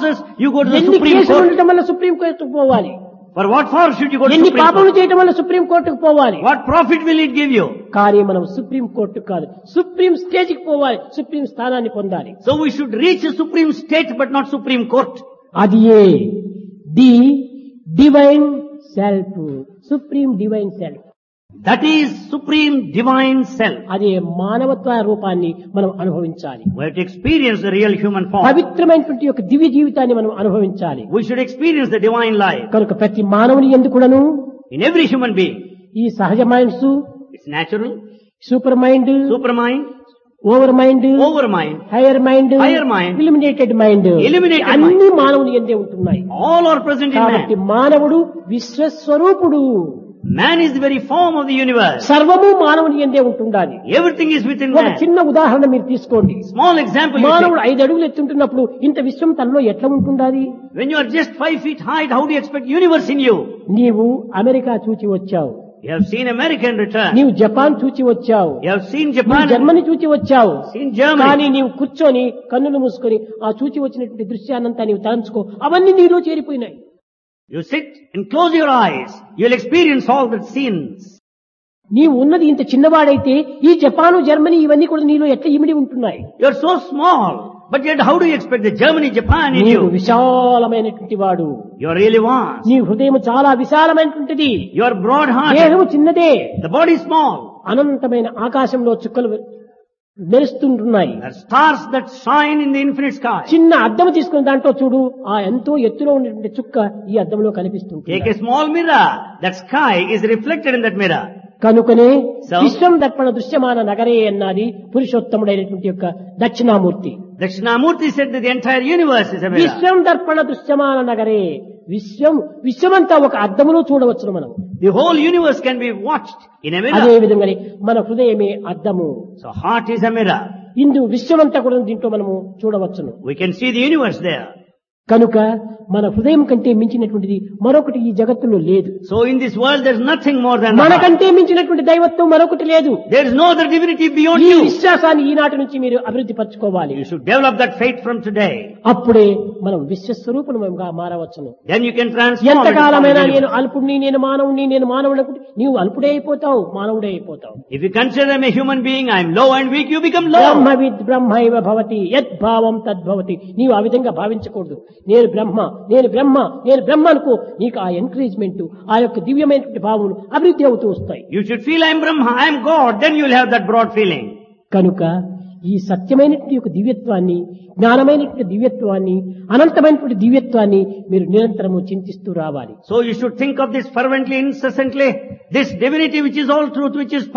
process, you go to the ఎన్ని Supreme కేసులు Court. ఉండటం వల్ల సుప్రీం కోర్టుకు పోవాలి For what for should you go to ఎన్ని Supreme పాపములు Court? చేయటం వల్ల సుప్రీం కోర్టుకు పోవాలి What profit will it give you? కానీ మనం సుప్రీం కోర్టు కాదు సుప్రీం స్టేజ్కి పోవాలి సుప్రీం స్థానాన్ని పొందాలి So we should reach a Supreme State but not Supreme Court. అది ఏ the divine self supreme divine self That is Supreme Divine Self. అదే మానవత్వ రూపాన్ని మనం అనుభవించాలి We have to experience the real human form. పవిత్రమైనటువంటి యొక్క దివ్య జీవితాన్ని మనం అనుభవించాలి We should experience the divine life కనుక ప్రతి మానవుని ఎందుకుడను in every human being. ఈ సహజ minds It's natural, super mind supermind, over mind overmind, higher mind Higher mind. Illuminated mind Eliminated అన్ని మానవుని ఎందే ఉంటున్నాయి all are present in కాబట్టి man. మానవుడు విశ్వస్వరూపుడు Man is the very form of the universe. సర్వము మానవుని ఎందే ఉంటుండాలి Everything is within ఒక man. చిన్న ఉదాహరణ మీరు తీసుకోండి Small example. you మానవుడు take. ఐదు అడుగులు ఎత్తుంటున్నప్పుడు ఇంత విశ్వం తనలో ఎట్లా ఉంటుండాలి When you are just five feet height, how do you expect universe in you? నీవు అమెరికా చూచి వచ్చావు You have seen American return. నీవు జపాన్ చూచి వచ్చావు You have seen నువ్వు Japan. జర్మనీ చూచి వచ్చావు Seen కానీ Germany. నీవు కూర్చొని కన్నులు మూసుకొని ఆ చూచి వచ్చినటువంటి దృశ్యాన్నంతా నీవు తలంచుకో అవన్నీ నీలో చేరిపోయినాయి You sit and close your eyes. You'll experience all the scenes. నీవు ఉన్నది ఇంత చిన్నవాడైతే ఈ జపాను జర్మనీ ఇవన్నీ కూడా నీలో ఎట్లా ఇమిడి ఉంటున్నాయి You're so small. But yet how do you expect the Germany, Japan in నీవు you? విశాలమైనటువంటి వాడు You're really vast. నీ హృదయం చాలా విశాలమైనటువంటిది You're broad hearted. దేహము చిన్నదే The body is small. అనంతమైన ఆకాశంలో చుక్కలు మెరుస్తుంటున్నాయి There are stars that shine in the infinite sky. చిన్న అద్దం తీసుకున్న దాంట్లో చూడు ఆ ఎంతో ఎత్తులో ఉన్నటువంటి చుక్క ఈ అద్దంలో కనిపిస్తుంది Take a small mirror. That sky is reflected in that mirror. కనుకనే So? విశ్వం దర్పణ దృశ్యమాన నగరే అన్నది పురుషోత్తముడైనటువంటి యొక్క Dakshinamurthy Dakshinamurti said that the entire universe is a mirror. విశ్వం దర్పణ దృశ్యమాన నగరే విశ్వం విశ్వమంతా ఒక అద్దములో చూడవచ్చును మనం The whole universe can be watched in a అదే mirror. విధంగానే మన హృదయమే అద్దము So heart is a mirror. ఇందు విశ్వమంతా కూడా దీంట్లో మనము చూడవచ్చును We can see the universe there. కనుక మన హృదయం కంటే మించినటువంటిది మరొకటి ఈ జగత్తులో లేదు So in this world there's nothing more than the heart. మనకంటే మించినటువంటి దైవత్వం మరొకటి లేదు There is no other divinity beyond ఈ you. విశ్వాసాన్ని ఈనాటి నుంచి మీరు అభివృద్ధి పరచుకోవాలి You should develop that faith from today. అప్పుడే మనం విశ్వస్వరూపులుగా మారవచ్చును Then you can transform. into ఎంతకాలమైనా something నేను new. అల్పుడిని నేను మానవుడిని నేను మానవుడు అనుకుంటే నీవు అల్పుడే అయిపోతావు మానవుడే అయిపోతావు If you consider them a human being, I'm low and weak, you become low. బ్రహ్మవిద్ బ్రహ్మైవ భవతి యద్భావం తద్భవతి నీవు ఆ విధంగా భావించకూడదు నేను బ్రహ్మ నేను బ్రహ్మ నేను బ్రహ్మ అనుకో నీకు ఆ ఎంకరేజ్మెంట్ ఆ యొక్క దివ్యమైనటువంటి భావములు అభివృద్ధి అవుతూ వస్తాయి You should feel I'm Brahma, I'm God, then you'll have that broad feeling. కనుక ఈ సత్యమైనటువంటి యొక్క దివ్యత్వాన్ని జ్ఞానమైనటువంటి దివ్యత్వాన్ని అనంతమైనటువంటి దివ్యత్వాన్ని మీరు నిరంతరము చింతిస్తూ రావాలి So you should think of this fervently, incessantly, this divinity which is all truth, which is